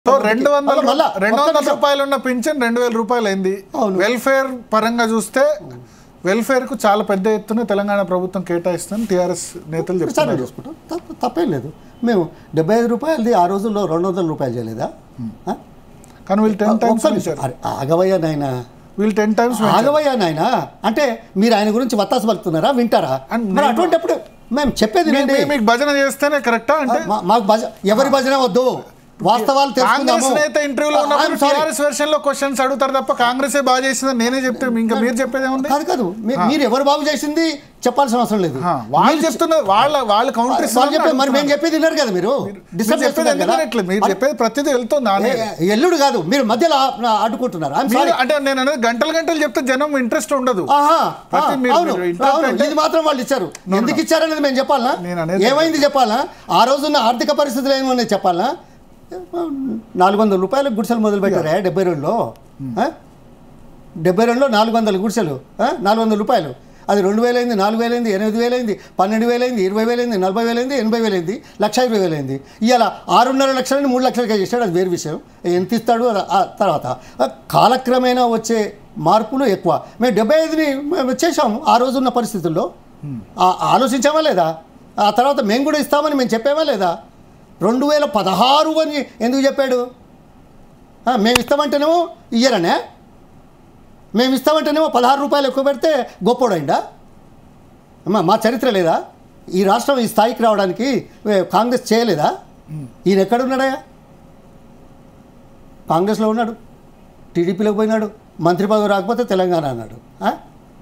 So రెండు వందల అలా మళ్ళా రెండు ఒక్క వందల నిమిషం. రూపాయలు ఉన్న పింఛన్ రెండు వేల రూపాయలు అయింది అవును. వెల్ఫేర్ పరంగా చూస్తే వెల్ఫేర్ కు చాలా పెద్ద ఎత్తున తెలంగాణ ప్రభుత్వం కేటాయిస్తుందని టిఆర్ఎస్ నేతలు సరే చెప్తున్నారు చేసుకుంటాం తప్ప తప్పేం లేదు మేము డెబ్బై ఐదు రూపాయలది ఆ రోజుల్లో రెండు వందల రూపాయలు చేయలేదా ఆ? కానీ వీళ్ళు టెన్ టైమ్స్ ఒక్క నిమిషం. అరే, ఆగవయ్యా నాయన వీళ్ళు టెన్ టైమ్స్ ఆగవయ్యా నాయన అంటే మీరు ఆయన గురించి వత్తాసు పలుకుతున్నారా వింటారా అండ్ మరి నేను- అటువంటిప్పుడు మేము చెప్పేది ఏంటి మీకు భజన చేస్తేనే కరెక్టా అంటే మా- మాకు భజ ఎవరి భజన వద్దు వాస్తవాలు కాంగ్రెస్ తెలుసుకుందాము నేత ఇంటర్వ్యూలో I'm ఉన్నప్పుడు sorry. టిఆర్ఎస్ వెర్షన్ లో క్వశ్చన్స్ అడుగుతారు తప్ప కాంగ్రెస్ బాగా చేసిందని నేనే చెప్తే ఇంకా మీరు చెప్పేది ఏముంది కాదు కాదు మీ- మీరు ఎవరు బాగు చేసింది చెప్పాల్సిన అవసరం లేదు ఆ, వాళ్ళు చెప్తున్నారు వాళ్ళ వాళ్ళ కౌంటర్ వాళ్ళు చెప్పే మరి మేము చెప్పేది విన్నారు కదా మీరు డిస్టర్బ్ చెప్పేది చేస్తున్నారు ఎందుకు కదా వినట్లేదు? మీరు చెప్పేది ప్రతిదీ వెళ్తుంది ఆనే. ఏ, ఎల్లుడు కాదు మీరు మధ్యలో ఆ- అడ్డుకుంటున్నారు ఐఎమ్ సారీ మీరు- అంటే నేను అనేది గంటలు గంటలు చెప్తే జనం ఇంట్రెస్ట్ ఉండదు ఆహా, ప్రతి ఆ, మీరు- అవును మీరు ఇంటర్ అవును అంటే- ఇది మాత్రం వాళ్ళు ఇచ్చారు ఎందుకు ఇచ్చారనేది మేము చెప్పాలా నేను అనేది- ఏమైంది చెప్పాలా ఆ రోజున్న ఆర్థిక పరిస్థితులు ఏమన్నా చెప్పాలా నాలుగు వందల రూపాయలకు గుడిసెలు మొదలు పెట్టారా డెబ్బై రెండులో ఆ? డెబ్బై రెండులో నాలుగు వందల గుడిసెలు ఆ? నాలుగు వందల రూపాయలు అది రెండు వేలైంది నాలుగు వేలైంది ఎనిమిది వేలైంది పన్నెండు వేలైంది ఇరవై వేలైంది నలభై వేలైంది ఎనభై వేలైంది లక్ష ఇరవై వేలైంది ఇవాళ ఆరున్నర లక్షలని మూడు లక్షలకే చేశాడు అది వేరు విషయం ఎంత ఇస్తాడు అది ఆ తర్వాత ఆ కాలక్రమేణా వచ్చే మార్పులు ఎక్కువ మేము డెబ్బై ఐదుని మేము చేసాము ఆ రోజున్న పరిస్థితుల్లో ఆ- ఆలోచించామా లేదా ఆ తర్వాత మేము కూడా ఇస్తామని మేము చెప్పామా లేదా రెండు వేల పదహారు అని ఎందుకు చెప్పాడు ఆ, మేము ఇస్తామంటేనేమో ఇయ్యరనే మేము ఇస్తామంటేనేమో పదహారు రూపాయలు ఎక్కువ పెడితే గొప్పోడైందా అమ్మా మా చరిత్ర లేదా ఈ రాష్ట్రం ఈ స్థాయికి రావడానికి ఏ, కాంగ్రెస్ చేయలేదా ఈయన ఎక్కడున్నాడా కాంగ్రెస్లో ఉన్నాడు టీడీపీలోకి పోయినాడు మంత్రి పదవి రాకపోతే తెలంగాణ అన్నాడు ఆ?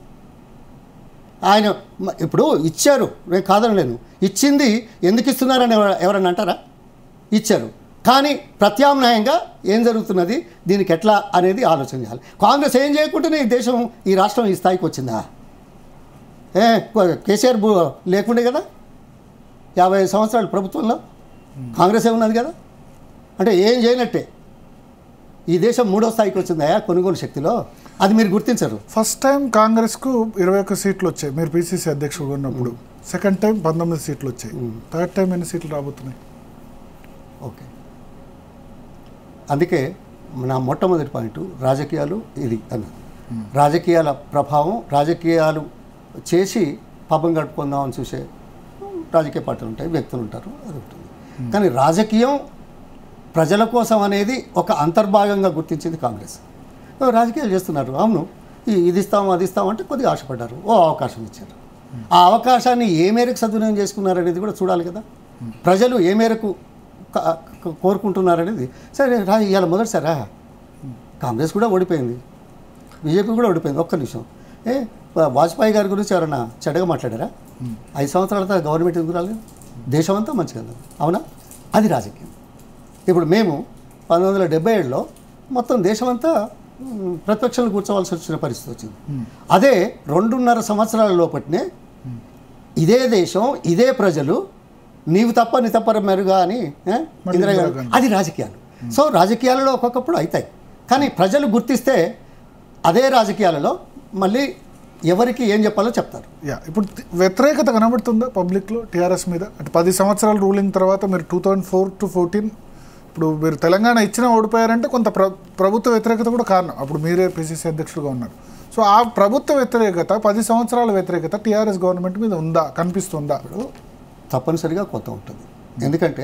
ఆయన మ- ఇప్పుడు ఇచ్చారు నేను కాదనలేను ఇచ్చింది ఎందుకు ఇస్తున్నారని ఎవర- ఎవరన్నా అంటారా ఇచ్చారు కానీ ప్రత్యామ్నాయంగా ఏం జరుగుతున్నది దీనికి ఎట్లా అనేది ఆలోచన చేయాలి కాంగ్రెస్ ఏం చేయకుండానే ఈ దేశం ఈ రాష్ట్రం ఈ స్థాయికి వచ్చిందా ఏ కేసీఆర్ బు- లేకుండే కదా యాభై ఐదు సంవత్సరాలు ప్రభుత్వంలో కాంగ్రెస్ ఉన్నది కదా అంటే ఏం చేయనట్టే ఈ దేశం మూడో స్థాయికి వచ్చిందా కొనుగోలు శక్తిలో అది మీరు గుర్తించరు ఫస్ట్ టైం కాంగ్రెస్ కు ఇరవై ఒక్క సీట్లు వచ్చాయి మీరు పిసిసి అధ్యక్షుడు ఉన్నప్పుడు సెకండ్ టైం పంతొమ్మిది సీట్లు వచ్చాయి థర్డ్ టైం ఎన్ని సీట్లు రాబోతున్నాయి ఓకే అందుకే నా మొట్టమొదటి పాయింట్ రాజకీయాలు ఇది అన్నది రాజకీయాల ప్రభావం రాజకీయాలు చేసి పబ్బం గడుపుకుందామని చూసే రాజకీయ పార్టీలు ఉంటాయి వ్యక్తులు ఉంటారు అది ఉంటుంది కానీ రాజకీయం ప్రజల కోసం అనేది ఒక అంతర్భాగంగా గుర్తించింది కాంగ్రెస్ ఓ, రాజకీయాలు చేస్తున్నారు అవును ఈ- ఇది ఇస్తాం అది ఇస్తాం అంటే కొద్దిగా ఆశపడ్డారు ఓ అవకాశం ఇచ్చారు ఆ అవకాశాన్ని ఏ మేరకు సద్వినియోగం చేసుకున్నారు అనేది కూడా చూడాలి కదా ప్రజలు ఏ మేరకు క- క- కోరుకుంటున్నారనేది సరే రా ఇవాళ మొదటిసారా కాంగ్రెస్ కూడా ఓడిపోయింది బీజేపీ కూడా ఓడిపోయింది ఒక్క నిమిషం ఏ వా- వాజ్పేయి గారి గురించి ఎవరన్నా చెడ్డగా మాట్లాడారా ఐదు సంవత్సరాల తర్వాత గవర్నమెంట్ ఎందుకు రాలేదు దేశం అంతా మంచిగా ఉంది. అవునా అది రాజకీయం ఇప్పుడు మేము పంతొమ్మిది వందల డెబ్బై ఏడులో మొత్తం దేశమంతా మ్, ప్రతిపక్షాలు కూర్చోవలసి వచ్చిన పరిస్థితి వచ్చింది అదే రెండున్నర సంవత్సరాల లోపటినే ఇదే దేశం ఇదే ప్రజలు నీవు తప్ప నీ తప్ప మెరుగా అని ఏ? మళ్ళీ ఇందిరాగాంధీ ఇందిరాగాంధీ. అది రాజకీయాలు సో రాజకీయాలలో ఒక్కొక్కప్పుడు అవుతాయి కానీ ప్రజలు గుర్తిస్తే అదే రాజకీయాలలో మళ్ళీ ఎవరికి ఏం చెప్పాలో చెప్తారు యా ఇప్పుడు తి- వ్యతిరేకత కనబడుతుందా పబ్లిక్లో టీఆర్ఎస్ మీద అంటే పది సంవత్సరాల రూలింగ్ తర్వాత మీరు two thousand four to fourteen ఇప్పుడు మీరు తెలంగాణ ఇచ్చిన ఓడిపోయారంటే కొంత ప్ర ప్రభుత్వ వ్యతిరేకత కూడా కారణం అప్పుడు మీరే పిసిసి అధ్యక్షులుగా ఉన్నారు సో ఆ ప్రభుత్వ వ్యతిరేకత పది సంవత్సరాల వ్యతిరేకత టీఆర్ఎస్ గవర్నమెంట్ మీద ఉందా కనిపిస్తుందా తప్పనిసరిగా కొత్త ఉంటుంది ఎందుకంటే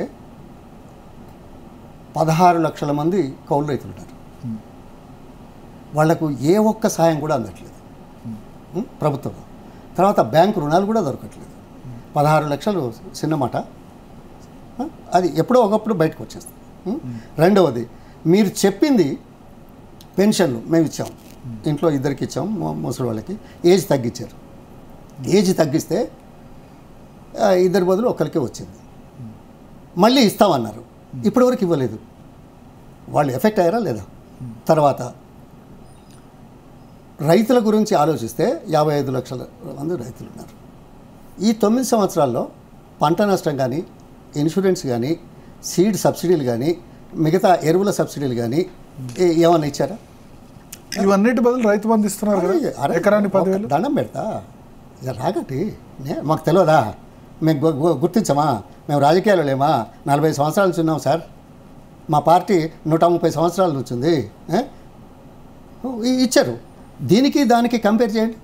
పదహారు లక్షల మంది కౌలు రైతులు ఉన్నారు వాళ్లకు ఏ ఒక్క సాయం కూడా అందట్లేదు ఉం? ప్రభుత్వం తర్వాత బ్యాంకు రుణాలు కూడా దొరకట్లేదు పదహారు లక్షలు చిన్న మాట ఆ? అది ఎప్పుడో ఒకప్పుడు బయటకు వచ్చేస్తుంది ఉం? రెండవది మీరు చెప్పింది పెన్షన్లు మేము ఇచ్చాం ఇంట్లో ఇద్దరికి ఇచ్చాం ము- ముసలి వాళ్ళకి ఏజ్ తగ్గించారు ఏజ్ తగ్గిస్తే ఆ, ఇద్దరి బదులు ఒకరికే వచ్చింది మళ్ళీ ఇస్తామన్నారు ఇప్పటివరకు ఇవ్వలేదు వాళ్ళు ఎఫెక్ట్ అయ్యారా లేదా తర్వాత రైతుల గురించి ఆలోచిస్తే యాభై ఐదు లక్షల మంది రైతులు ఉన్నారు ఈ తొమ్మిది సంవత్సరాల్లో పంట నష్టం కానీ ఇన్సూరెన్స్ కానీ సీడ్ సబ్సిడీలు కానీ మిగతా ఎరువుల సబ్సిడీలు కానీ ఏ- ఏమన్నా ఇచ్చారా ఇవన్నిటి బదులు రైతు బంధు ఇస్తున్నారు అరే, కదా అరే, ఎకరానికి ఒక పదివేలు దండం పెడతా ఇక రాగట్టి నే మాకు తెలియదా మేము గు- గు- గుర్తించమా మేము రాజకీయాలు లేమా నలభై సంవత్సరాల నుంచి ఉన్నాం సార్ మా పార్టీ నూట ముప్పై సంవత్సరాల నుంచి ఉంది ఏ? ఇ- ఇచ్చారు దీనికి దానికి కంపేర్ చేయండి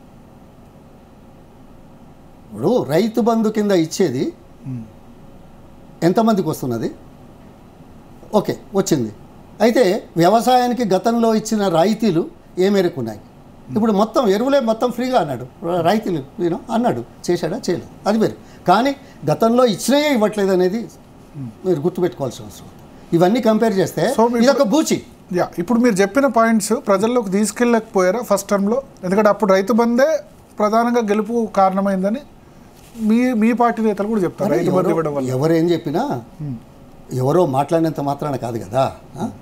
ఇప్పుడు రైతు బంధు కింద ఇచ్చేది ఎంతమందికి వస్తున్నది ఓకే వచ్చింది అయితే వ్యవసాయానికి గతంలో ఇచ్చిన రాయితీలు ఏ మేరకు ఉన్నాయి ఇప్పుడు మొత్తం ఎరువులే మొత్తం ఫ్రీగా అన్నాడు రాయితీలు యూనో అన్నాడు చేశాడా చేయలేదు అది వేరు కానీ గతంలో ఇచ్చినయే ఇవ్వట్లేదు అనేది మీరు గుర్తుపెట్టుకోవాల్సిన అవసరం ఉంది. ఇవన్నీ కంపేర్ చేస్తే So, మీ- ఇది ఒక బూచి యా ఇప్పుడు మీరు చెప్పిన పాయింట్స్ ప్రజల్లోకి తీసుకెళ్ళకపోయారా ఫస్ట్ టర్మ్లో ఎందుకంటే అప్పుడు రైతు బందే ప్రధానంగా గెలుపు కారణమైందని మీ మీ పార్టీ నేతలు కూడా చెప్తారు రైతు బంధు ఇవ్వడం ఎవరో- వల్ల ఎవరేం చెప్పినా ఎవరో మాట్లాడినంత మాత్రాన కాదు కదా ఆ?